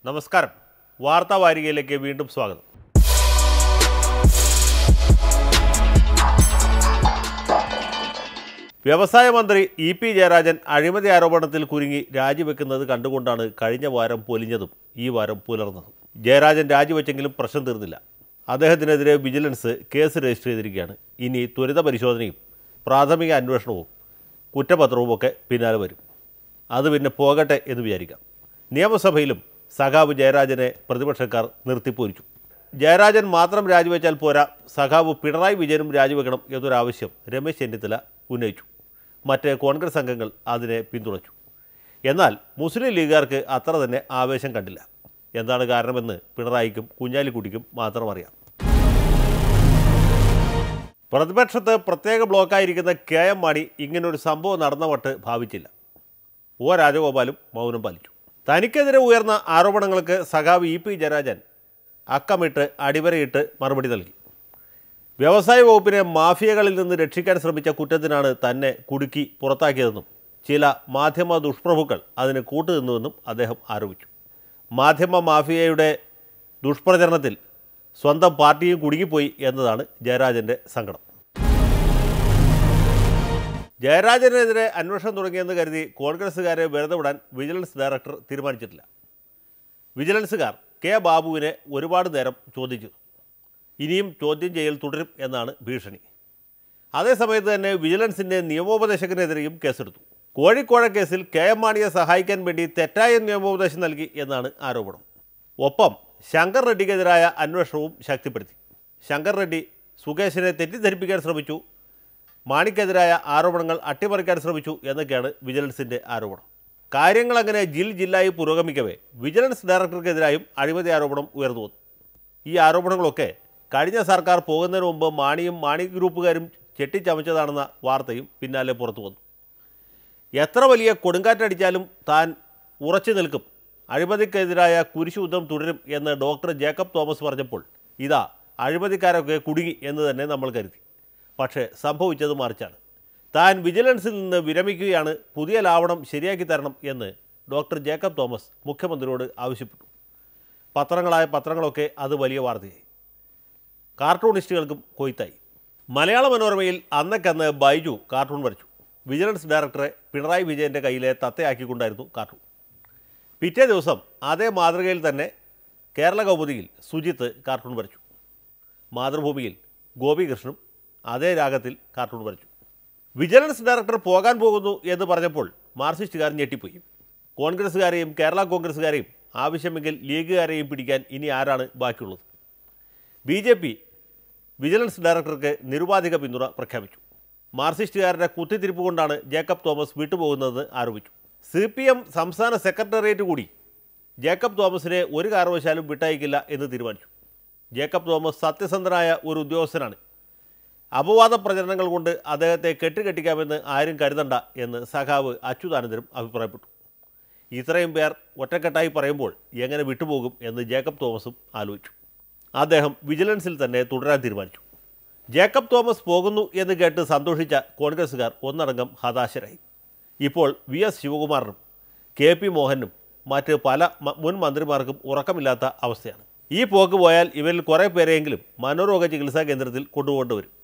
നമസ്കാരം വാർത്താ വാരികയിലേക്ക് വീണ്ടും സ്വാഗതം വ്യവസായ മന്ത്രി ഇ പി ജയരാജൻ അഴിമതി ആരോപണത്തിൽ കുരുങ്ങി രാജിവെക്കുന്നത് കണ്ടുകൊണ്ടാണ് കഴിഞ്ഞ വാരം പൊലിഞ്ഞതും ഈ വാരം പുലർന്നതും ജയരാജൻ രാജിവെച്ചെങ്കിലും പ്രശ്നം തീർന്നില്ല അദ്ദേഹത്തിനെതിരെ വിജിലൻസ് കേസ് രജിസ്റ്റർ ചെയ്തിരിക്കുകയാണ് ഇനി ത്വരിത പരിശോധനയും പ്രാഥമിക അന്വേഷണവും കുറ്റപത്രവും ഒക്കെ പിന്നാലെ വരും അത് പിന്നെ പോകട്ടെ എന്ന് വിചാരിക്കാം നിയമസഭയിലും സഖാവ് ജയരാജനെ പ്രതിപക്ഷക്കാർ നിർത്തിപ്പോരിച്ചു ജയരാജൻ മാത്രം രാജിവെച്ചാൽ പോരാ സഖാവ് പിണറായി വിജയനും രാജിവെക്കണം എന്നൊരാവശ്യം രമേശ് ചെന്നിത്തല ഉന്നയിച്ചു മറ്റ് കോൺഗ്രസ് അംഗങ്ങൾ അതിനെ പിന്തുണച്ചു എന്നാൽ മുസ്ലിം ലീഗുകാർക്ക് അത്ര തന്നെ ആവേശം കണ്ടില്ല എന്താണ് കാരണമെന്ന് പിണറായിക്കും കുഞ്ഞാലിക്കുട്ടിക്കും മാത്രം അറിയാം പ്രതിപക്ഷത്ത് പ്രത്യേക ബ്ലോക്കായിരിക്കുന്ന കെ എം മാണി ഇങ്ങനൊരു സംഭവം നടന്ന വട്ട് ഭാവിച്ചില്ല ഒ രാജഗോപാലും മൗനം പാലിച്ചു തനിക്കെതിരെ ഉയർന്ന ആരോപണങ്ങൾക്ക് സഖാവ് ഇ പി ജയരാജൻ അക്കമിട്ട് അടിവരയിട്ട് മറുപടി നൽകി വ്യവസായ വകുപ്പിനെ മാഫിയകളിൽ നിന്ന് രക്ഷിക്കാൻ ശ്രമിച്ച കുറ്റത്തിനാണ് തന്നെ കുടുക്കി പുറത്താക്കിയതെന്നും ചില മാധ്യമ ദുഷ്പ്രഭുക്കൾ അതിന് കൂട്ടുനിന്നുവെന്നും അദ്ദേഹം ആരോപിച്ചു മാധ്യമ മാഫിയയുടെ ദുഷ്പ്രചരണത്തിൽ സ്വന്തം പാർട്ടിയും കുടുങ്ങിപ്പോയി എന്നതാണ് ജയരാജൻ്റെ സങ്കടം ജയരാജനെതിരെ അന്വേഷണം തുടങ്ങിയെന്ന് കരുതി കോൺഗ്രസ്സുകാരെ വെറുതെ വിടാൻ വിജിലൻസ് ഡയറക്ടർ തീരുമാനിച്ചിട്ടില്ല വിജിലൻസുകാർ കെ ബാബുവിനെ ഒരുപാട് നേരം ചോദിച്ചു ഇനിയും ചോദ്യം ചെയ്യൽ തുടരും എന്നാണ് ഭീഷണി അതേസമയത്ത് തന്നെ വിജിലൻസിൻ്റെ നിയമോപദേശകനെതിരെയും കേസെടുത്തു കോഴിക്കോട് കേസിൽ കെ എം മാണിയെ സഹായിക്കാൻ വേണ്ടി തെറ്റായ നിയമോപദേശം നൽകി എന്നാണ് ആരോപണം ഒപ്പം ശങ്കർ റെഡ്ഡിക്കെതിരായ അന്വേഷണവും ശക്തിപ്പെടുത്തി ശങ്കർ റെഡ്ഡി സുകേഷിനെ തെറ്റിദ്ധരിപ്പിക്കാൻ ശ്രമിച്ചു മാണിക്കെതിരായ ആരോപണങ്ങൾ അട്ടിമറിക്കാൻ ശ്രമിച്ചു എന്നൊക്കെയാണ് വിജിലൻസിൻ്റെ ആരോപണം കാര്യങ്ങൾ അങ്ങനെ ജിൽ ജില്ലായി പുരോഗമിക്കവേ വിജിലൻസ് ഡയറക്ടർക്കെതിരായും അഴിമതി ആരോപണം ഉയർന്നു വന്നു ഈ ആരോപണങ്ങളൊക്കെ കഴിഞ്ഞ സർക്കാർ പോകുന്നതിന് മുമ്പ് മാണിയും മാണി ഗ്രൂപ്പുകാരും ചെട്ടിച്ചമച്ചതാണെന്ന വാർത്തയും പിന്നാലെ പുറത്തു വന്നു എത്ര വലിയ കൊടുങ്കാറ്റടിച്ചാലും താൻ ഉറച്ചു നിൽക്കും അഴിമതിക്കെതിരായ കുരിശുയുദ്ധം തുടരും എന്ന് ഡോക്ടർ ജേക്കബ് തോമസ് പറഞ്ഞപ്പോൾ ഇതാ അഴിമതിക്കാരൊക്കെ കുടുങ്ങി എന്ന് തന്നെ നമ്മൾ കരുതി പക്ഷേ സംഭവിച്ചത് മറിച്ചാണ് താൻ വിജിലൻസിൽ നിന്ന് വിരമിക്കുകയാണ് പുതിയ ലാവണം ശരിയാക്കി തരണം എന്ന് ഡോക്ടർ ജേക്കബ് തോമസ് മുഖ്യമന്ത്രിയോട് ആവശ്യപ്പെട്ടു പത്രങ്ങളായ പത്രങ്ങളൊക്കെ അത് വലിയ വാർത്തയായി കാർട്ടൂണിസ്റ്റുകൾക്കും കൊയ്ത്തായി മലയാള മനോരമയിൽ അന്നക്കന്ന് ബൈജു കാർട്ടൂൺ വരച്ചു വിജിലൻസ് ഡയറക്ടറെ പിണറായി വിജയൻ്റെ കയ്യിലെ തത്തയാക്കിക്കൊണ്ടായിരുന്നു കാർട്ടൂൺ പിറ്റേ ദിവസം അതേ മാതൃകയിൽ തന്നെ കേരള കൗമുദിയിൽ സുജിത്ത് കാർട്ടൂൺ വരച്ചു മാതൃഭൂമിയിൽ ഗോപികൃഷ്ണനും അതേ രാഗത്തിൽ കാർട്ടൂൺ വരച്ചു വിജിലൻസ് ഡയറക്ടർ പോകാൻ പോകുന്നു എന്ന് പറഞ്ഞപ്പോൾ മാർക്സിസ്റ്റുകാർ ഞെട്ടിപ്പോയി കോൺഗ്രസ്സുകാരെയും കേരള കോൺഗ്രസ്സുകാരെയും ആവശ്യമെങ്കിൽ ലീഗുകാരെയും പിടിക്കാൻ ഇനി ആരാണ് ബാക്കിയുള്ളത് ബി ജെ പി വിജിലൻസ് ഡയറക്ടർക്ക് നിരുപാധിക പിന്തുണ പ്രഖ്യാപിച്ചു മാർക്സിസ്റ്റുകാരുടെ കുത്തിത്തിരിപ്പ് കൊണ്ടാണ് ജേക്കബ് തോമസ് വിട്ടുപോകുന്നതെന്ന് ആരോപിച്ചു സി പി എം സംസ്ഥാന സെക്രട്ടേറിയറ്റ് കൂടി ജേക്കബ് തോമസിനെ ഒരു കാരണവശാലും വിട്ടയക്കില്ല എന്ന് തീരുമാനിച്ചു ജേക്കബ് തോമസ് സത്യസന്ധനായ ഒരു ഉദ്യോഗസ്ഥനാണ് അപവാദ പ്രചരണങ്ങൾ കൊണ്ട് അദ്ദേഹത്തെ കെട്ടുകെട്ടിക്കാമെന്ന് ആരും കരുതണ്ട എന്ന് സഖാവ് അച്യുതാനന്ദനും അഭിപ്രായപ്പെട്ടു ഇത്രയും പേർ ഒറ്റക്കെട്ടായി പറയുമ്പോൾ എങ്ങനെ വിട്ടുപോകും എന്ന് ജേക്കബ് തോമസും ആലോചിച്ചു അദ്ദേഹം വിജിലൻസിൽ തന്നെ തുടരാൻ തീരുമാനിച്ചു ജേക്കബ് തോമസ് പോകുന്നു എന്ന് കേട്ട് സന്തോഷിച്ച കോൺഗ്രസ്സുകാർ ഒന്നടങ്കം ഹതാശരായി ഇപ്പോൾ വി എസ് ശിവകുമാറിനും കെ പി മോഹനും മറ്റ് പല മ- മുൻ മന്ത്രിമാർക്കും ഉറക്കമില്ലാത്ത അവസ്ഥയാണ് ഈ പോക്ക് പോയാൽ ഇവരിൽ കുറേ പേരെയെങ്കിലും മനോരോഗ ചികിത്സാ കേന്ദ്രത്തിൽ കൊണ്ടുപോകേണ്ടിവരും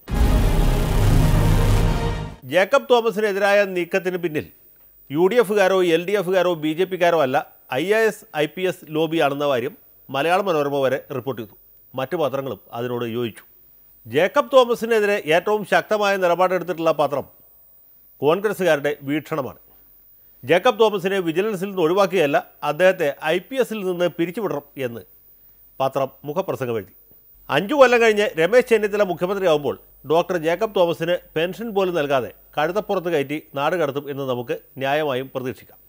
ജേക്കബ് തോമസിനെതിരായ നീക്കത്തിന് പിന്നിൽ യു ഡി എഫുകാരോ എൽ ഡി എഫുകാരോ ബി ജെ പിക്കാരോ അല്ല I A S I P എസ് ലോബിയാണെന്ന കാര്യം മലയാള മനോരമ വരെ റിപ്പോർട്ട് ചെയ്തു മറ്റു പത്രങ്ങളും അതിനോട് യോജിച്ചു ജേക്കബ് തോമസിനെതിരെ ഏറ്റവും ശക്തമായ നിലപാടെടുത്തിട്ടുള്ള പത്രം കോൺഗ്രസ്സുകാരുടെ വീക്ഷണമാണ് ജേക്കബ് തോമസിനെ വിജിലൻസിൽ നിന്ന് ഒഴിവാക്കിയല്ല അദ്ദേഹത്തെ ഐ പി എസിൽ നിന്ന് പിരിച്ചുവിടണം എന്ന് പത്രം മുഖപ്രസംഗം എഴുതി അഞ്ചു കൊല്ലം കഴിഞ്ഞ് രമേശ് ചെന്നിത്തല മുഖ്യമന്ത്രിയാവുമ്പോൾ ഡോക്ടർ ജേക്കബ് തോമസിന് പെൻഷൻ പോലും നൽകാതെ കഴുതപ്പുറത്ത് കയറ്റി നാട് കടത്തും എന്ന് നമുക്ക് ന്യായമായും പ്രതീക്ഷിക്കാം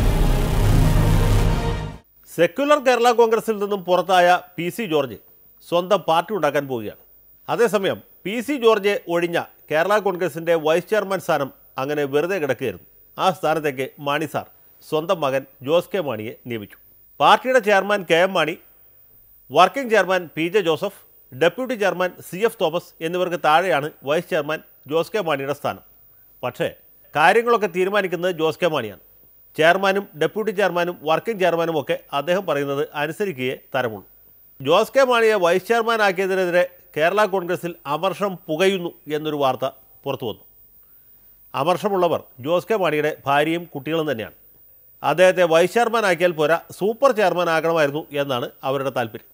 സെക്യുലർ കേരള കോൺഗ്രസിൽ നിന്നും പുറത്തായ പി സി ജോർജ് സ്വന്തം പാർട്ടി ഉണ്ടാക്കാൻ പോവുകയാണ് അതേസമയം പി സി ജോർജ് ഒഴിഞ്ഞ കേരള കോൺഗ്രസിൻ്റെ വൈസ് ചെയർമാൻ സ്ഥാനം അങ്ങനെ വെറുതെ കിടക്കുകയായിരുന്നു ആ സ്ഥാനത്തേക്ക് മാണി സാർ സ്വന്തം മകൻ ജോസ് കെ മാണിയെ നിയമിച്ചു പാർട്ടിയുടെ chairman K M Mani working chairman P J Joseph deputy chairman C F Thomas എന്നിവർക്ക് താഴെയാണ് വൈസ് ചെയർമാൻ ജോസ് കെ മാണിയുടെ സ്ഥാനം പക്ഷേ കാര്യങ്ങളൊക്കെ തീരുമാനിക്കുന്നത് ജോസ് കെ മാണിയാണ് ചെയർമാനും ഡെപ്യൂട്ടി ചെയർമാനും വർക്കിംഗ് ചെയർമാനും ഒക്കെ അദ്ദേഹം പറയുന്നത് അനുസരിക്കുകയേ തരമുള്ളൂ ജോസ് കെ മാണിയെ വൈസ് ചെയർമാനാക്കിയതിനെതിരെ കേരള കോൺഗ്രസിൽ അമർഷം പുകയുന്നു എന്നൊരു വാർത്ത പുറത്തു വന്നു അമർഷമുള്ളവർ ജോസ് കെ മാണിയുടെ ഭാര്യയും കുട്ടികളും തന്നെയാണ് അദ്ദേഹത്തെ വൈസ് ചെയർമാനാക്കിയാൽ പോരാ സൂപ്പർ ചെയർമാൻ ആകണമായിരുന്നു എന്നാണ് അവരുടെ താല്പര്യം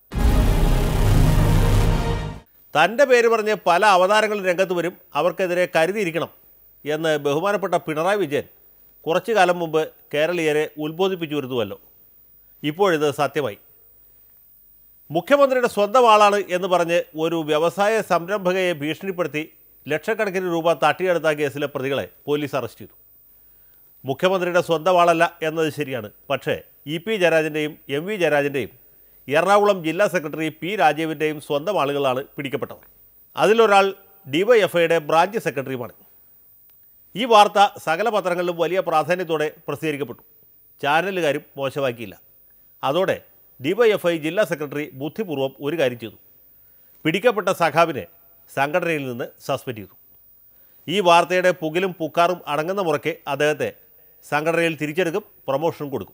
തൻ്റെ പേര് പറഞ്ഞ് പല അവതാരങ്ങളും രംഗത്ത് വരും അവർക്കെതിരെ കരുതിയിരിക്കണം എന്ന് ബഹുമാനപ്പെട്ട പിണറായി വിജയൻ കുറച്ചു കാലം മുമ്പ് കേരളീയരെ ഉത്ബോധിപ്പിച്ചു വരുന്നുവല്ലോ ഇപ്പോഴിത് സത്യമായി മുഖ്യമന്ത്രിയുടെ സ്വന്തം ആളാണ് എന്ന് പറഞ്ഞ് ഒരു വ്യവസായ സംരംഭകയെ ഭീഷണിപ്പെടുത്തി ലക്ഷക്കണക്കിന് രൂപ തട്ടിയെടുത്ത കേസിലെ പ്രതികളെ പോലീസ് അറസ്റ്റ് ചെയ്തു മുഖ്യമന്ത്രിയുടെ സ്വന്തം ആളല്ല എന്നത് ശരിയാണ് പക്ഷേ ഇ പി ജയരാജൻ്റെയും എം വി ജയരാജൻ്റെയും എറണാകുളം ജില്ലാ സെക്രട്ടറി പി രാജീവിൻ്റെയും സ്വന്തം ആളുകളാണ് പിടിക്കപ്പെട്ടവർ അതിലൊരാൾ ഡിവൈഎഫ്ഐയുടെ ബ്രാഞ്ച് സെക്രട്ടറിയുമാണ് ഈ വാർത്ത സകല പത്രങ്ങളിലും വലിയ പ്രാധാന്യത്തോടെ പ്രസിദ്ധീകരിക്കപ്പെട്ടു ചാനലുകാരും മോശമാക്കിയില്ല അതോടെ ഡിവൈഎഫ്ഐ ജില്ലാ സെക്രട്ടറി ബുദ്ധിപൂർവ്വം ഒരു കാര്യം ചെയ്തു പിടിക്കപ്പെട്ട സഖാവിനെ സംഘടനയിൽ നിന്ന് സസ്പെൻഡ് ചെയ്തു ഈ വാർത്തയുടെ പുകിലും പുക്കാറും അടങ്ങുന്ന മുറയ്ക്ക് അദ്ദേഹത്തെ സംഘടനയിൽ തിരിച്ചെടുക്കും പ്രൊമോഷനും കൊടുക്കും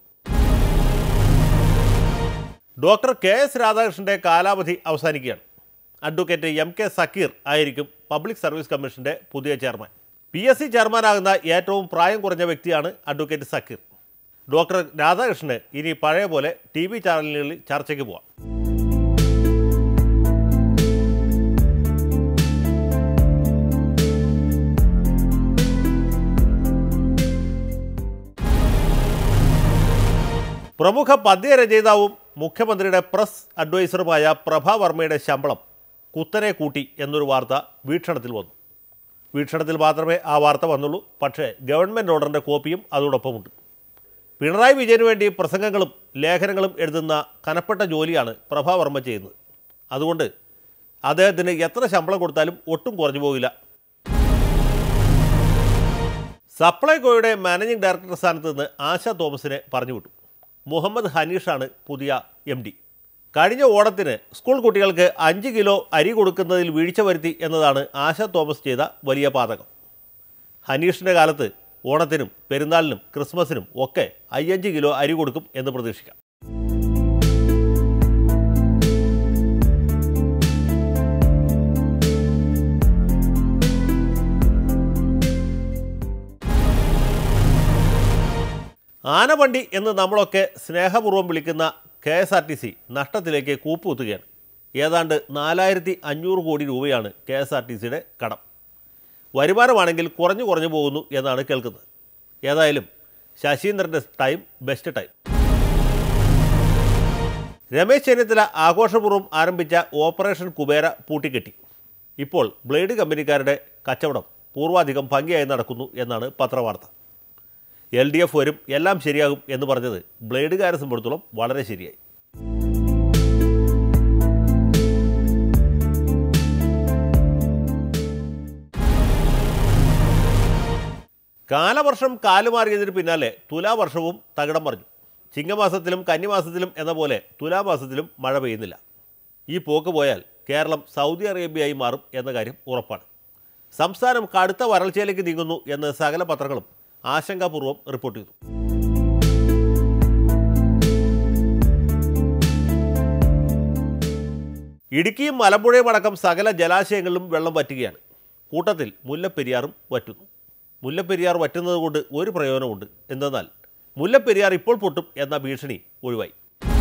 ഡോക്ടർ കെ എസ് രാധാകൃഷ്ണൻ്റെ കാലാവധി അവസാനിക്കുകയാണ് അഡ്വക്കേറ്റ് എം കെ സക്കീർ ആയിരിക്കും പബ്ലിക് സർവീസ് കമ്മീഷൻ്റെ പുതിയ ചെയർമാൻ പി എസ് സി ചെയർമാനാകുന്ന ഏറ്റവും പ്രായം കുറഞ്ഞ വ്യക്തിയാണ് അഡ്വക്കേറ്റ് സക്കീർ ഡോക്ടർ രാധാകൃഷ്ണന് ഇനി പഴയ പോലെ ടി വി ചാനലുകളിൽ ചർച്ചയ്ക്ക് പോവാം പ്രമുഖ പദ്യരചയിതാവും മുഖ്യമന്ത്രിയുടെ പ്രസ് അഡ്വൈസറുമായ പ്രഭ വർമ്മയുടെ ശമ്പളം കുത്തനെ കൂട്ടി എന്നൊരു വാർത്ത വീക്ഷണത്തിൽ വന്നു വീക്ഷണത്തിൽ മാത്രമേ ആ വാർത്ത വന്നുള്ളൂ പക്ഷേ ഗവൺമെൻറ് ഓർഡറിൻ്റെ കോപ്പിയും അതോടൊപ്പമുണ്ട് പിണറായി വിജയന് വേണ്ടി പ്രസംഗങ്ങളും ലേഖനങ്ങളും എഴുതുന്ന കനപ്പെട്ട ജോലിയാണ് പ്രഭ വർമ്മ ചെയ്യുന്നത് അതുകൊണ്ട് അദ്ദേഹത്തിന് എത്ര ശമ്പളം കൊടുത്താലും ഒട്ടും കുറഞ്ഞു പോകില്ല സപ്ലൈകോയുടെ മാനേജിംഗ് ഡയറക്ടർ സ്ഥാനത്ത് നിന്ന് ആശ തോമസിനെ പറഞ്ഞു വിട്ടു മുഹമ്മദ് ഹനീഷാണ് പുതിയ എം ഡി കഴിഞ്ഞ ഓണത്തിന് സ്കൂൾ കുട്ടികൾക്ക് അഞ്ച് കിലോ അരി കൊടുക്കുന്നതിൽ വീഴ്ച വരുത്തി എന്നതാണ് ആശ തോമസ് ചെയ്ത വലിയ പാതകം ഹനീഷിൻ്റെ കാലത്ത് ഓണത്തിനും പെരുന്നാളിനും ക്രിസ്മസിനും ഒക്കെ അയ്യഞ്ച് കിലോ അരി കൊടുക്കും എന്ന് പ്രതീക്ഷിക്കാം ആനവണ്ടി എന്ന് നമ്മളൊക്കെ സ്നേഹപൂർവ്വം വിളിക്കുന്ന K S R T C നഷ്ടത്തിലേക്ക് കൂപ്പുകുത്തുകയാണ് ഏതാണ്ട് നാലായിരത്തി അഞ്ഞൂറ് കോടി രൂപയാണ് കെ എസ് ആർ ടി സിയുടെ കടം വരുമാനമാണെങ്കിൽ കുറഞ്ഞു കുറഞ്ഞു പോകുന്നു എന്നാണ് കേൾക്കുന്നത് ഏതായാലും ശശീന്ദ്രൻ്റെ time best time Ramesh Chennithala ആഘോഷപൂർവ്വം ആരംഭിച്ച ഓപ്പറേഷൻ കുബേര പൂട്ടിക്കെട്ടി ഇപ്പോൾ ബ്ലേഡ് കമ്പനിക്കാരുടെ കച്ചവടം പൂർവാധികം ഭംഗിയായി നടക്കുന്നു എന്നാണ് പത്രവാർത്ത എൽ ഡി എഫ് വരും എല്ലാം ശരിയാകും എന്ന് പറഞ്ഞത് ബ്ലേഡുകാരെ സംബന്ധിച്ചിടത്തോളം വളരെ ശരിയായി കാലവർഷം കാലുമാറിയതിന് പിന്നാലെ തുലാവർഷവും തകിടം മറിഞ്ഞു ചിങ്ങമാസത്തിലും കന്നിമാസത്തിലും എന്ന പോലെ തുലാമാസത്തിലും മഴ പെയ്യുന്നില്ല ഈ പോക്ക് പോയാൽ കേരളം സൗദി അറേബ്യയായി മാറും എന്ന കാര്യം ഉറപ്പാണ് സംസ്ഥാനം കടുത്ത വരൾച്ചയിലേക്ക് നീങ്ങുന്നു എന്ന് സകല പത്രങ്ങളും ആശങ്കാപൂർവ്വം റിപ്പോർട്ട് ചെയ്തു ഇടുക്കിയും മലമ്പുഴയും അടക്കം സകല ജലാശയങ്ങളിലും വെള്ളം വറ്റുകയാണ് കൂട്ടത്തിൽ മുല്ലപ്പെരിയാറും വറ്റുന്നു മുല്ലപ്പെരിയാർ വറ്റുന്നത് കൊണ്ട് ഒരു പ്രയോജനമുണ്ട് എന്തെന്നാൽ മുല്ലപ്പെരിയാർ ഇപ്പോൾ പൊട്ടും എന്ന ഭീഷണി ഒഴിവായി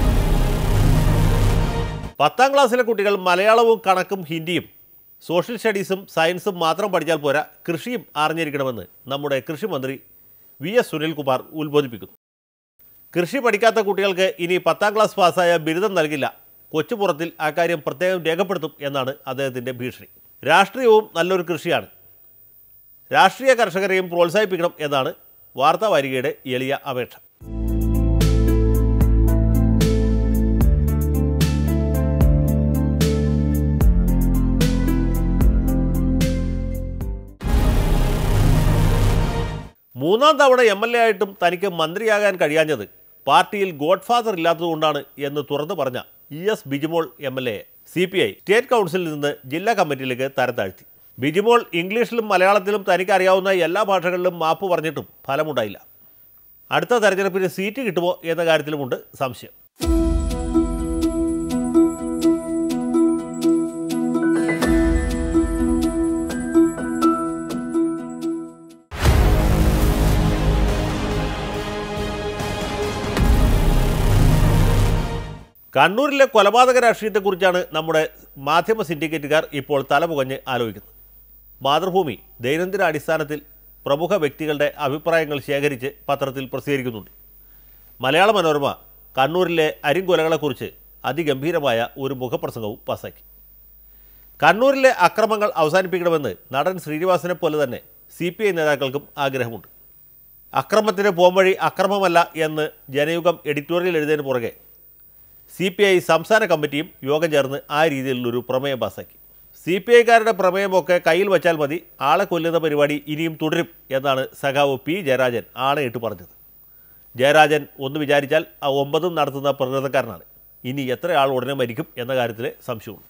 പത്താം ക്ലാസ്സിലെ കുട്ടികൾ മലയാളവും കണക്കും ഹിന്ദിയും സോഷ്യൽ സ്റ്റഡീസും സയൻസും മാത്രം പഠിച്ചാൽ പോരാ കൃഷിയും അറിഞ്ഞിരിക്കണമെന്ന് നമ്മുടെ കൃഷിമന്ത്രി വി എസ് സുനിൽകുമാർ ഉത്ബോധിപ്പിക്കുന്നു കൃഷി പഠിക്കാത്ത കുട്ടികൾക്ക് ഇനി പത്താം ക്ലാസ് പാസ്സായ ബിരുദം നൽകില്ല കൊച്ചുപുറത്തിൽ അക്കാര്യം പ്രത്യേകം രേഖപ്പെടുത്തും എന്നാണ് അദ്ദേഹത്തിൻ്റെ ഭീഷണി രാഷ്ട്രീയവും നല്ലൊരു കൃഷിയാണ് രാഷ്ട്രീയ കർഷകരെയും പ്രോത്സാഹിപ്പിക്കണം എന്നാണ് വാർത്താവാരികയുടെ എളിയ അപേക്ഷ മൂന്നാം തവണ എം എൽ എ ആയിട്ടും തനിക്ക് മന്ത്രിയാകാൻ കഴിയാഞ്ഞത് പാർട്ടിയിൽ ഗോഡ് ഫാദർ ഇല്ലാത്തതുകൊണ്ടാണ് എന്ന് തുറന്നു പറഞ്ഞ E S Bijimol M L A C P I state കൗൺസിലിൽ നിന്ന് ജില്ലാ കമ്മിറ്റിയിലേക്ക് തരം താഴ്ത്തി ബിജിമോൾ ഇംഗ്ലീഷിലും മലയാളത്തിലും തനിക്ക് അറിയാവുന്ന എല്ലാ ഭാഷകളിലും മാപ്പ് പറഞ്ഞിട്ടും ഫലമുണ്ടായില്ല അടുത്ത തെരഞ്ഞെടുപ്പിന് സീറ്റ് കിട്ടുമോ എന്ന കാര്യത്തിലുമുണ്ട് സംശയം കണ്ണൂരിലെ കൊലപാതക രാഷ്ട്രീയത്തെക്കുറിച്ചാണ് നമ്മുടെ മാധ്യമ സിൻഡിക്കേറ്റുകാർ ഇപ്പോൾ തലപുകഞ്ഞ് ആലോചിക്കുന്നത് മാതൃഭൂമി ദൈനംദിന അടിസ്ഥാനത്തിൽ പ്രമുഖ വ്യക്തികളുടെ അഭിപ്രായങ്ങൾ ശേഖരിച്ച് പത്രത്തിൽ പ്രസിദ്ധീകരിക്കുന്നുണ്ട് മലയാള മനോരമ കണ്ണൂരിലെ അരിങ്കൊലകളെക്കുറിച്ച് അതിഗംഭീരമായ ഒരു മുഖപ്രസംഗവും പാസാക്കി കണ്ണൂരിലെ അക്രമങ്ങൾ അവസാനിപ്പിക്കണമെന്ന് നടൻ ശ്രീനിവാസനെ പോലെ തന്നെ സി പി ഐ നേതാക്കൾക്കും ആഗ്രഹമുണ്ട് അക്രമത്തിന് പോംവഴി അക്രമമല്ല എന്ന് ജനയുഗം എഡിറ്റോറിയൽ എഴുതിയതിന് പുറകെ സി പി ഐ സംസ്ഥാന കമ്മിറ്റിയും യോഗം ചേർന്ന് ആ രീതിയിലുള്ളൊരു പ്രമേയം പാസാക്കി സി പി ഐക്കാരുടെ പ്രമേയമൊക്കെ കയ്യിൽ വച്ചാൽ മതി ആളെ കൊല്ലുന്ന പരിപാടി ഇനിയും തുടരും എന്നാണ് സഖാവ് പി ജയരാജൻ ആണയിട്ട് പറഞ്ഞത് ജയരാജൻ ഒന്ന് വിചാരിച്ചാൽ ആ ഒമ്പതും നടത്തുന്ന പ്രകൃതക്കാരനാണ് ഇനി എത്ര ആൾ ഉടനെ മരിക്കും എന്ന കാര്യത്തിൽ സംശയമുണ്ട്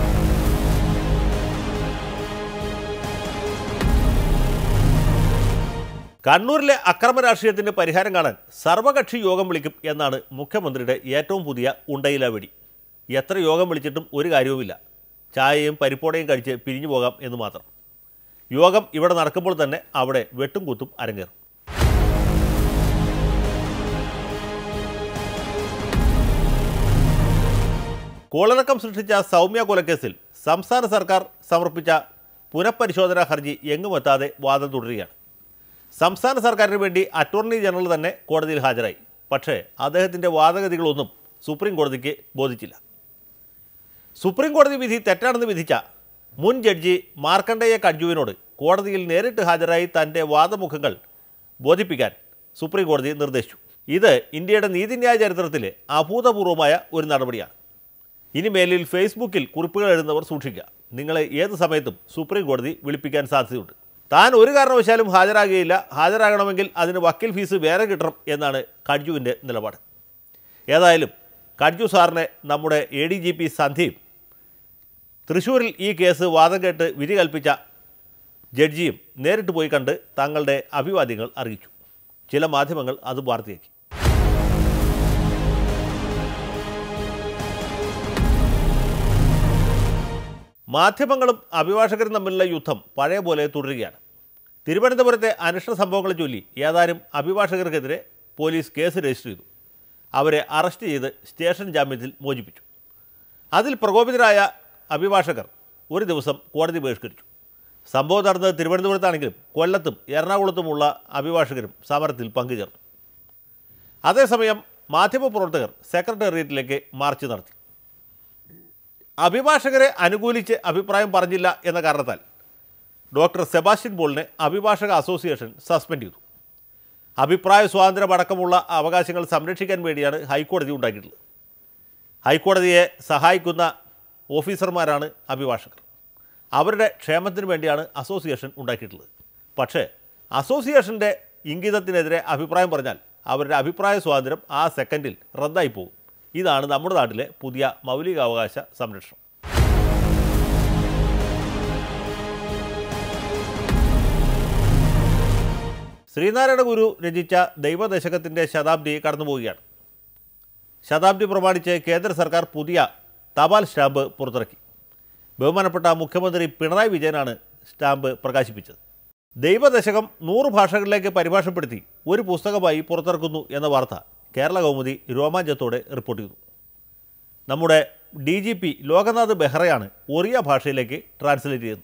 കണ്ണൂരിലെ അക്രമ രാഷ്ട്രീയത്തിന് പരിഹാരം കാണാൻ സർവകക്ഷി യോഗം വിളിക്കും എന്നാണ് മുഖ്യമന്ത്രിയുടെ ഏറ്റവും പുതിയ ഉണ്ടയില വെടി എത്ര യോഗം വിളിച്ചിട്ടും ഒരു കാര്യവുമില്ല ചായയും പരിപ്പോടയും കഴിച്ച് പിരിഞ്ഞു പോകാം എന്ന് മാത്രം യോഗം ഇവിടെ നടക്കുമ്പോൾ തന്നെ അവിടെ വെട്ടും കുത്തും അരങ്ങേറും കോളിളക്കം സൃഷ്ടിച്ച സൗമ്യ കൊലക്കേസിൽ സംസ്ഥാന സർക്കാർ സമർപ്പിച്ച പുനഃപരിശോധനാ ഹർജി എങ്ങുമെത്താതെ വാദം തുടരുകയാണ് സംസ്ഥാന സർക്കാരിന് വേണ്ടി അറ്റോർണി ജനറൽ തന്നെ കോടതിയിൽ ഹാജരായി പക്ഷേ അദ്ദേഹത്തിൻ്റെ വാദഗതികളൊന്നും സുപ്രീം കോടതിക്ക് ബോധിച്ചില്ല സുപ്രീം കോടതി വിധി തെറ്റാണെന്ന് വിധിച്ച മുൻ ജഡ്ജി മാർക്കണ്ഡേയ കഡ്ജുവിനോട് കോടതിയിൽ നേരിട്ട് ഹാജരായി തൻ്റെ വാദമുഖങ്ങൾ ബോധിപ്പിക്കാൻ സുപ്രീം കോടതി നിർദ്ദേശിച്ചു ഇത് ഇന്ത്യയുടെ നീതിന്യായ ചരിത്രത്തിലെ അഭൂതപൂർവമായ ഒരു നടപടിയാണ് ഇനി മേലിൽ ഫേസ്ബുക്കിൽ കുറിപ്പുകൾ എഴുതുന്നവർ സൂക്ഷിക്കുക നിങ്ങളെ ഏത് സമയത്തും സുപ്രീം കോടതി വിളിപ്പിക്കാൻ സാധ്യതയുണ്ട് താൻ ഒരു കാരണവശാലും ഹാജരാകുകയില്ല ഹാജരാകണമെങ്കിൽ അതിന് വക്കീൽ ഫീസ് വേറെ കിട്ടണം എന്നാണ് കഡ്ജുവിൻ്റെ നിലപാട് ഏതായാലും കഡ്ജു സാറിനെ നമ്മുടെ എ ഡി ജി പി സന്ധ്യയും തൃശ്ശൂരിൽ ഈ കേസ് വാദം കേട്ട് വിധി കൽപ്പിച്ച ജഡ്ജിയും നേരിട്ട് പോയി കണ്ട് തങ്ങളുടെ അഭിവാദ്യങ്ങൾ അറിയിച്ചു ചില മാധ്യമങ്ങൾ അത് വാർത്തയാക്കി മാധ്യമങ്ങളും അഭിഭാഷകരും തമ്മിലുള്ള യുദ്ധം പഴയ പോലെ തുടരുകയാണ് തിരുവനന്തപുരത്തെ അനിഷ്ട സംഭവങ്ങളെ ചൊല്ലി ഏതാനും അഭിഭാഷകർക്കെതിരെ പോലീസ് കേസ് രജിസ്റ്റർ ചെയ്തു അവരെ അറസ്റ്റ് ചെയ്ത് സ്റ്റേഷൻ ജാമ്യത്തിൽ മോചിപ്പിച്ചു അതിൽ പ്രകോപിതരായ അഭിഭാഷകർ ഒരു ദിവസം കോടതി ബഹിഷ്കരിച്ചു സംഭവം നടന്നത് തിരുവനന്തപുരത്താണെങ്കിലും കൊല്ലത്തും എറണാകുളത്തുമുള്ള അഭിഭാഷകരും സമരത്തിൽ പങ്കുചേർന്നു അതേസമയം മാധ്യമപ്രവർത്തകർ സെക്രട്ടേറിയറ്റിലേക്ക് മാർച്ച് നടത്തി അഭിഭാഷകരെ അനുകൂലിച്ച് അഭിപ്രായം പറഞ്ഞില്ല എന്ന കാരണത്താൽ ഡോക്ടർ സെബാസ്റ്റ്യൻ പോളിനെ അഭിഭാഷക അസോസിയേഷൻ സസ്പെൻഡ് ചെയ്തു അഭിപ്രായ സ്വാതന്ത്ര്യം അടക്കമുള്ള അവകാശങ്ങൾ സംരക്ഷിക്കാൻ വേണ്ടിയാണ് ഹൈക്കോടതി ഉണ്ടാക്കിയിട്ടുള്ളത് ഹൈക്കോടതിയെ സഹായിക്കുന്ന ഓഫീസർമാരാണ് അഭിഭാഷകർ അവരുടെ ക്ഷേമത്തിന് വേണ്ടിയാണ് അസോസിയേഷൻ ഉണ്ടാക്കിയിട്ടുള്ളത് പക്ഷേ അസോസിയേഷൻ്റെ ഇംഗിതത്തിനെതിരെ അഭിപ്രായം പറഞ്ഞാൽ അവരുടെ അഭിപ്രായ സ്വാതന്ത്ര്യം ആ സെക്കൻഡിൽ റദ്ദായി പോകും ഇതാണ് നമ്മുടെ നാട്ടിലെ പുതിയ മൗലികാവകാശ സംരക്ഷണം ശ്രീനാരായണ ഗുരു രചിച്ച ദൈവദശകത്തിൻ്റെ ശതാബ്ദി കടന്നുപോവുകയാണ് ശതാബ്ദി പ്രമാണിച്ച് കേന്ദ്ര സർക്കാർ പുതിയ തപാൽ സ്റ്റാമ്പ് പുറത്തിറക്കി ബഹുമാനപ്പെട്ട മുഖ്യമന്ത്രി പിണറായി വിജയനാണ് സ്റ്റാമ്പ് പ്രകാശിപ്പിച്ചത് ദൈവദശകം നൂറ് ഭാഷകളിലേക്ക് പരിഭാഷപ്പെടുത്തി ഒരു പുസ്തകമായി പുറത്തിറക്കുന്നു എന്ന വാർത്ത കേരള കൗമുദി രോമാഞ്ചത്തോടെ റിപ്പോർട്ട് ചെയ്തു നമ്മുടെ ഡി ജി പി ലോകനാഥ് ബെഹ്റയാണ് ഒറിയ ഭാഷയിലേക്ക് ട്രാൻസ്ലേറ്റ് ചെയ്യുന്നത്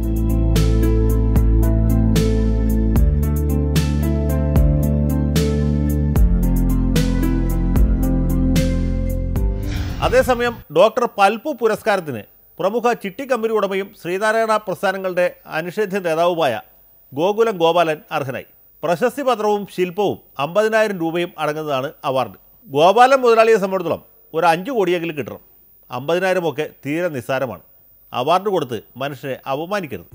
അതേസമയം ഡോക്ടർ പൽപു പുരസ്കാരത്തിന് പ്രമുഖ ചിട്ടി കമ്പനി ഉടമയും ശ്രീനാരായണ പ്രസ്ഥാനങ്ങളുടെ അനിഷേധ്യ നേതാവുമായ ഗോകുലം ഗോപാലൻ അർഹനായി പ്രശസ്തി പത്രവും ശില്പവും അമ്പതിനായിരം രൂപയും അടങ്ങുന്നതാണ് അവാർഡ് ഗോപാലൻ മുതലാളിയെ സംബന്ധിച്ചിടത്തോളം ഒരു അഞ്ച് കോടിയെങ്കിലും കിട്ടണം അമ്പതിനായിരമൊക്കെ തീരെ നിസ്സാരമാണ് അവാർഡ് കൊടുത്ത് മനുഷ്യനെ അപമാനിക്കരുത്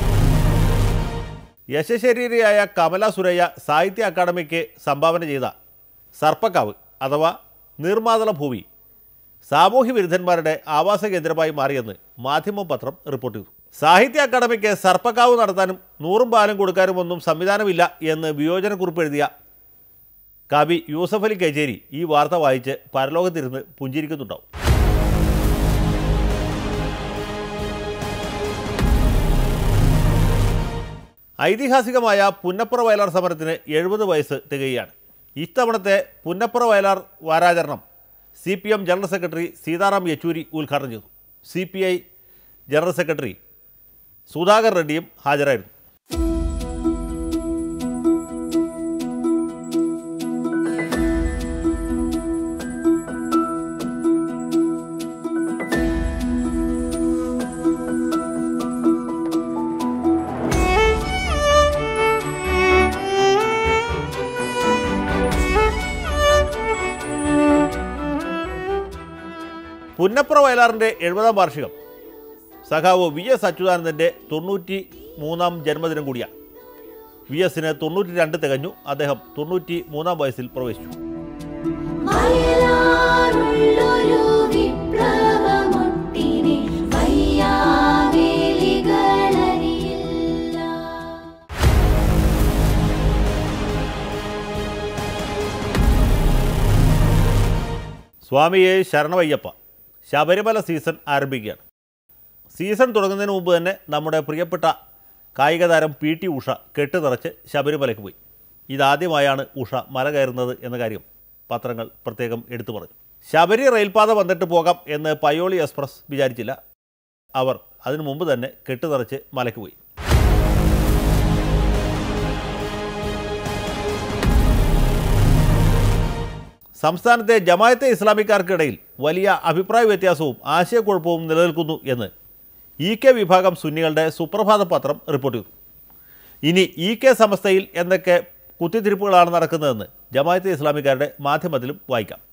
യശശരീരിയായ കമല സുരയ്യ സാഹിത്യ അക്കാദമിക്ക് സംഭാവന ചെയ്ത സർപ്പക്കാവ് അഥവാ നീർമാതള ഭൂമി സാമൂഹ്യ വിരുദ്ധന്മാരുടെ ആവാസ കേന്ദ്രമായി മാറിയെന്ന് മാധ്യമം പത്രം റിപ്പോർട്ട് ചെയ്തു സാഹിത്യ അക്കാദമിക്ക് സർപ്പക്കാവ് നടത്താനും നൂറും പാലും കൊടുക്കാനും ഒന്നും സംവിധാനമില്ല എന്ന് വിയോജനക്കുറിപ്പ് എഴുതിയ കവി യൂസഫ് അലി കച്ചേരി ഈ വാർത്ത വായിച്ച് പരലോകത്തിരുന്ന് പുഞ്ചിരിക്കുന്നുണ്ടാവും ഐതിഹാസികമായ പുന്നപ്പുറ വയലാർ സമരത്തിന് എഴുപത് വയസ്സ് തികയുകയാണ് ഇത്തവണത്തെ പുന്നപ്പുറ വയലാർ വാരാചരണം C P M general secretary Sitaram Yechury ഉദ്ഘാടനം ചെയ്തു C P I general secretary Sudhakar റെഡ്ഡിയും ഹാജരായിരുന്നു പുന്നപ്പുറ വയലാറിൻ്റെ എഴുപതാം വാർഷികം സഖാവ് വി എസ് അച്യുതാനന്ദൻ്റെ തൊണ്ണൂറ്റി മൂന്നാം ജന്മദിനം കൂടിയാണ് വി എസിന് തൊണ്ണൂറ്റി രണ്ട് തികഞ്ഞു അദ്ദേഹം തൊണ്ണൂറ്റി മൂന്നാം വയസ്സിൽ പ്രവേശിച്ചു വയലാറുള്ളൊരു വിപ്ലവമൊട്ടിനെ വയ്യാവേലികളറിയില്ല സ്വാമിയെ ശരണവയ്യപ്പ ശബരിമല സീസൺ ആരംഭിക്കുകയാണ് സീസൺ തുടങ്ങുന്നതിന് മുമ്പ് തന്നെ നമ്മുടെ പ്രിയപ്പെട്ട കായിക താരം പി ടി ഉഷ കെട്ടുനിറച്ച് ശബരിമലയ്ക്ക് പോയി ഇതാദ്യമായാണ് ഉഷ മല കയറുന്നത് എന്ന കാര്യം പത്രങ്ങൾ പ്രത്യേകം എടുത്തു പറഞ്ഞു ശബരി റെയിൽപാത വന്നിട്ട് പോകാം എന്ന് പയോളി എക്സ്പ്രസ് വിചാരിച്ചില്ല അവർ അതിനു മുമ്പ് തന്നെ കെട്ടുനിറച്ച് മലയ്ക്ക് പോയി സംസ്ഥാനത്തെ ജമായത്തെ ഇസ്ലാമിക്കാർക്കിടയിൽ വലിയ അഭിപ്രായ വ്യത്യാസവും ആശയക്കുഴപ്പവും നിലനിൽക്കുന്നു എന്ന് ഇ കെ വിഭാഗം സുന്നികളുടെ സുപ്രഭാത പത്രം റിപ്പോർട്ട് ചെയ്തു ഇനി ഇ കെ സമസ്തയിൽ എന്തൊക്കെ കുത്തിത്തിരിപ്പുകളാണ് നടക്കുന്നതെന്ന് ജമായത്തെ ഇസ്ലാമിക്കാരുടെ മാധ്യമത്തിലും വായിക്കാം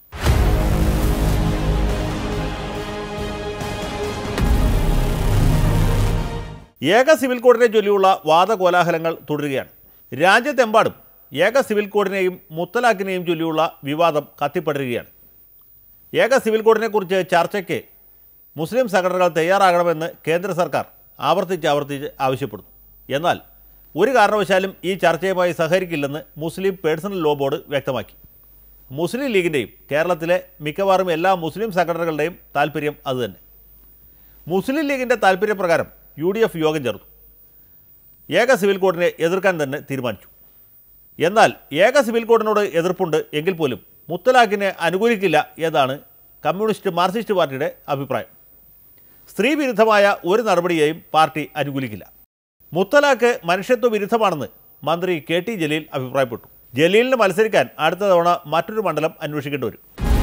ഏക സിവിൽ കോഡിനെ ചൊല്ലിയുള്ള വാദകോലാഹലങ്ങൾ തുടരുകയാണ് രാജ്യത്തെമ്പാടും ഏക സിവിൽ കോഡിനെയും മുത്തലാഖിനെയും ചൊല്ലിയുള്ള വിവാദം കത്തിപ്പടരുകയാണ് ഏക സിവിൽ കോഡിനെക്കുറിച്ച് ചർച്ചയ്ക്ക് മുസ്ലിം സംഘടനകൾ തയ്യാറാകണമെന്ന് കേന്ദ്ര സർക്കാർ ആവർത്തിച്ച് ആവർത്തിച്ച് ആവശ്യപ്പെടുന്നു എന്നാൽ ഒരു കാരണവശാലും ഈ ചർച്ചയുമായി സഹകരിക്കില്ലെന്ന് മുസ്ലിം പേഴ്സണൽ ലോ ബോർഡ് വ്യക്തമാക്കി മുസ്ലിം ലീഗിൻ്റെയും കേരളത്തിലെ മിക്കവാറും എല്ലാ മുസ്ലിം സംഘടനകളുടെയും താല്പര്യം അതുതന്നെ മുസ്ലിം ലീഗിൻ്റെ താല്പര്യപ്രകാരം യു ഡി എഫ് യോഗം ചേർന്നു ഏക സിവിൽ കോഡിനെ എതിർക്കാൻ തന്നെ തീരുമാനിച്ചു എന്നാൽ ഏക സിവിൽ കോഡിനോട് എതിർപ്പുണ്ട് എങ്കിൽ പോലും മുത്തലാഖിനെ അനുകൂലിക്കില്ല എന്നാണ് കമ്മ്യൂണിസ്റ്റ് മാർക്സിസ്റ്റ് പാർട്ടിയുടെ അഭിപ്രായം സ്ത്രീ വിരുദ്ധമായ ഒരു നടപടിയെയും പാർട്ടി അനുകൂലിക്കില്ല മുത്തലാഖ് മനുഷ്യത്വ വിരുദ്ധമാണെന്ന് മന്ത്രി കെ ടി ജലീൽ അഭിപ്രായപ്പെട്ടു ജലീലിന് മത്സരിക്കാൻ അടുത്ത തവണ മറ്റൊരു മണ്ഡലം അന്വേഷിക്കേണ്ടി വരും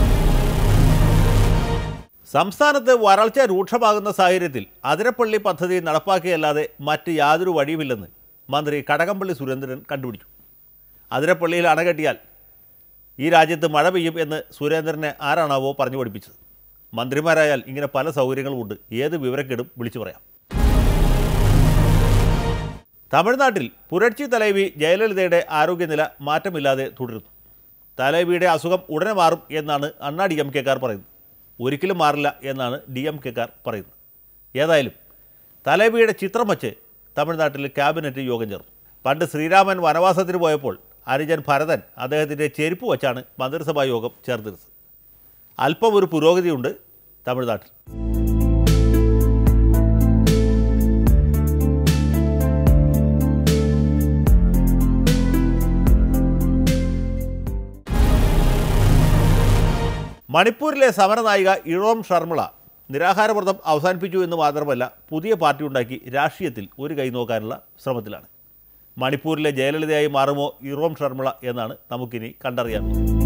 സംസ്ഥാനത്ത് വരൾച്ച രൂക്ഷമാകുന്ന സാഹചര്യത്തിൽ അതിരപ്പള്ളി പദ്ധതി നടപ്പാക്കിയല്ലാതെ മറ്റ് യാതൊരു വഴിയുമില്ലെന്ന് മന്ത്രി കടകംപള്ളി സുരേന്ദ്രൻ കണ്ടുപിടിച്ചു അതിരപ്പള്ളിയിൽ അണ കെട്ടിയാൽ ഈ രാജ്യത്ത് മഴ പെയ്യും എന്ന് സുരേന്ദ്രനെ ആരാണാവോ പറഞ്ഞു പഠിപ്പിച്ചത് മന്ത്രിമാരായാൽ ഇങ്ങനെ പല സൗകര്യങ്ങളുമുണ്ട് ഏത് വിവരക്കേടും വിളിച്ചു പറയാം തമിഴ്നാട്ടിൽ പുരട്ചി തലൈവി ജയലളിതയുടെ ആരോഗ്യനില മാറ്റമില്ലാതെ തുടരുന്നു തലൈവിയുടെ അസുഖം ഉടനെ മാറും എന്നാണ് അണ്ണാ ഡി എം കെക്കാർ പറയുന്നത് ഒരിക്കലും മാറില്ല എന്നാണ് ഡി എം കെക്കാർ പറയുന്നത് ഏതായാലും തലൈവിയുടെ ചിത്രം വച്ച് തമിഴ്നാട്ടിൽ ക്യാബിനറ്റ് യോഗം ചേർന്നു പണ്ട് ശ്രീരാമൻ വനവാസത്തിന് പോയപ്പോൾ അനുജൻ ഭരതൻ അദ്ദേഹത്തിൻ്റെ ചെരുപ്പ് വച്ചാണ് മന്ത്രിസഭാ യോഗം ചേർത്തിരുന്നത് അല്പം ഒരു പുരോഗതിയുണ്ട് തമിഴ്നാട്ടിൽ മണിപ്പൂരിലെ സമരനായിക ഇഴോം ഷർമിള നിരാഹാരവ്രതം അവസാനിപ്പിച്ചു എന്ന് മാത്രമല്ല പുതിയ പാർട്ടി ഉണ്ടാക്കി രാഷ്ട്രീയത്തിൽ ഒരു കൈ നോക്കാനുള്ള ശ്രമത്തിലാണ് മണിപ്പൂരിലെ ജയലളിതയായി മാറുമോ ഇറോം ഷർമിള എന്നാണ് നമുക്കിനി കണ്ടറിയാൻ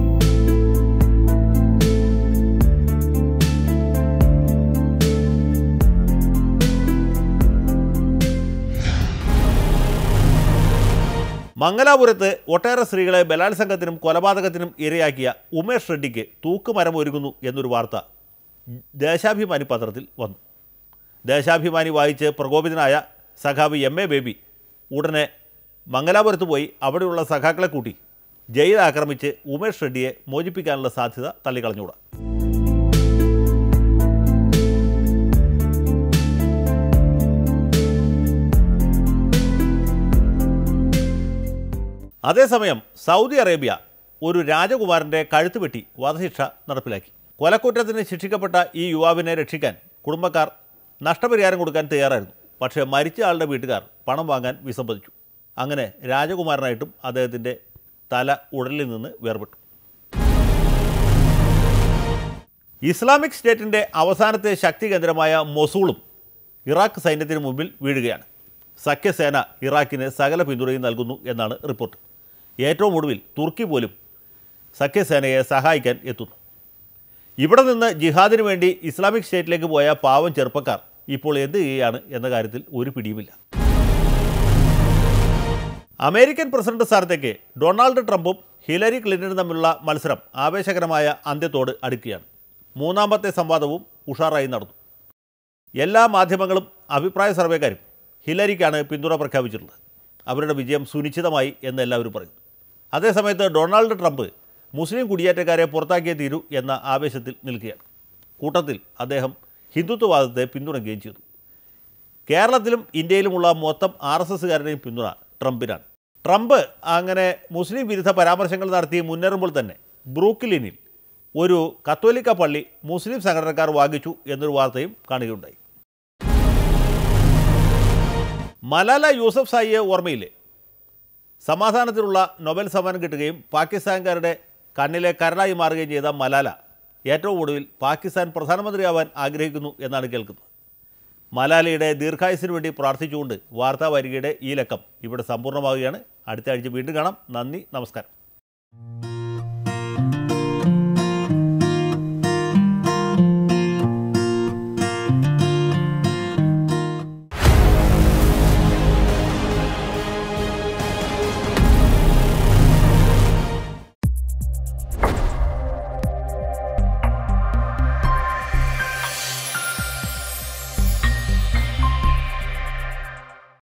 മംഗലാപുരത്ത് ഒട്ടേറെ സ്ത്രീകളെ ബലാത്സംഗത്തിനും കൊലപാതകത്തിനും ഇരയാക്കിയ ഉമേഷ് റെഡ്ഡിക്ക് തൂക്കുമരം ഒരുങ്ങുന്നു എന്നൊരു വാർത്ത ദേശാഭിമാനി പത്രത്തിൽ വന്നു ദേശാഭിമാനി വായിച്ച് പ്രകോപിതനായ സഖാവ് എം എ ബേബി ഉടനെ മംഗലാപുരത്ത് പോയി അവിടെയുള്ള സഖാക്കളെ കൂട്ടി ജയിൽ ആക്രമിച്ച് ഉമേഷ് റെഡ്ഡിയെ മോചിപ്പിക്കാനുള്ള സാധ്യത തള്ളിക്കളഞ്ഞുകൂടാ അതേസമയം സൗദി അറേബ്യ ഒരു രാജകുമാരൻ്റെ കഴുത്ത് വെട്ടി വധശിക്ഷ നടപ്പിലാക്കി കൊലക്കുറ്റത്തിന് ശിക്ഷിക്കപ്പെട്ട ഈ യുവാവിനെ രക്ഷിക്കാൻ കുടുംബക്കാർ നഷ്ടപരിഹാരം കൊടുക്കാൻ തയ്യാറായിരുന്നു പക്ഷേ മരിച്ച ആളുടെ വീട്ടുകാർ പണം വാങ്ങാൻ വിസമ്മതിച്ചു അങ്ങനെ രാജകുമാരനായിട്ടും അദ്ദേഹത്തിൻ്റെ തല ഉടലിൽ നിന്ന് വേർപെട്ടു ഇസ്ലാമിക് സ്റ്റേറ്റിൻ്റെ അവസാനത്തെ ശക്തി കേന്ദ്രമായ മൊസൂളും ഇറാഖ് സൈന്യത്തിന് മുമ്പിൽ വീഴുകയാണ് സഖ്യസേന ഇറാഖിന് സകല പിന്തുണയും നൽകുന്നു എന്നാണ് റിപ്പോർട്ട് ഏറ്റവും ഒടുവിൽ തുർക്കി പോലും സഖ്യസേനയെ സഹായിക്കാൻ എത്തുന്നു ഇവിടെ നിന്ന് ജിഹാദിന് വേണ്ടി ഇസ്ലാമിക് സ്റ്റേറ്റിലേക്ക് പോയ പാവം ചെറുപ്പക്കാർ ഇപ്പോൾ എന്ത് ചെയ്യുകയാണ് എന്ന കാര്യത്തിൽ ഒരു പിടിയുമില്ല അമേരിക്കൻ പ്രസിഡന്റ് സ്ഥാനത്തേക്ക് ഡൊണാൾഡ് ട്രംപും ഹിലരി ക്ലിന്റണും തമ്മിലുള്ള മത്സരം ആവേശകരമായ അന്ത്യത്തോട് അടുക്കുകയാണ് മൂന്നാമത്തെ സംവാദവും ഉഷാറായി നടന്നു എല്ലാ മാധ്യമങ്ങളും അഭിപ്രായ സർവേക്കാരും ഹിലരിക്കാണ് പിന്തുണ പ്രഖ്യാപിച്ചിട്ടുള്ളത് അവരുടെ വിജയം സുനിശ്ചിതമായി എന്ന് എല്ലാവരും പറയുന്നു അതേസമയത്ത് ഡൊണാൾഡ് ട്രംപ് മുസ്ലിം കുടിയേറ്റക്കാരെ പുറത്താക്കിയേ തീരൂ എന്ന ആവേശത്തിൽ നിൽക്കുകയാണ് കൂട്ടത്തിൽ അദ്ദേഹം ഹിന്ദുത്വവാദത്തെ പിന്തുണയ്ക്കുകയും ചെയ്തു കേരളത്തിലും ഇന്ത്യയിലുമുള്ള മൊത്തം ആർ എസ് എസ്സുകാരുടെയും പിന്തുണ ട്രംപിനാണ് ട്രംപ് അങ്ങനെ മുസ്ലിം വിരുദ്ധ പരാമർശങ്ങൾ നടത്തി മുന്നേറുമ്പോൾ തന്നെ ബ്രൂക്ലിനിൽ ഒരു കത്തോലിക്ക പള്ളി മുസ്ലിം സംഘടനക്കാർ വാങ്ങിച്ചു എന്നൊരു വാർത്തയും കാണുകയുണ്ടായി മലാല യൂസഫ് സായിയെ ഓർമ്മയില്ലേ സമാധാനത്തിനുള്ള നൊബൽ സമ്മാനം കിട്ടുകയും പാകിസ്ഥാൻകാരുടെ കണ്ണിലെ കരടായി മാറുകയും ചെയ്ത മലാല ഏറ്റവും ഒടുവിൽ പാകിസ്ഥാൻ പ്രധാനമന്ത്രിയാവാൻ ആഗ്രഹിക്കുന്നു എന്നാണ് കേൾക്കുന്നത് മലാലയുടെ ദീർഘായുസിന് വേണ്ടി പ്രാർത്ഥിച്ചുകൊണ്ട് വാർത്താ വരികയുടെ ഈ ലക്കം ഇവിടെ സമ്പൂർണ്ണമാവുകയാണ് അടുത്ത ആഴ്ച വീണ്ടും കാണാം നന്ദി നമസ്കാരം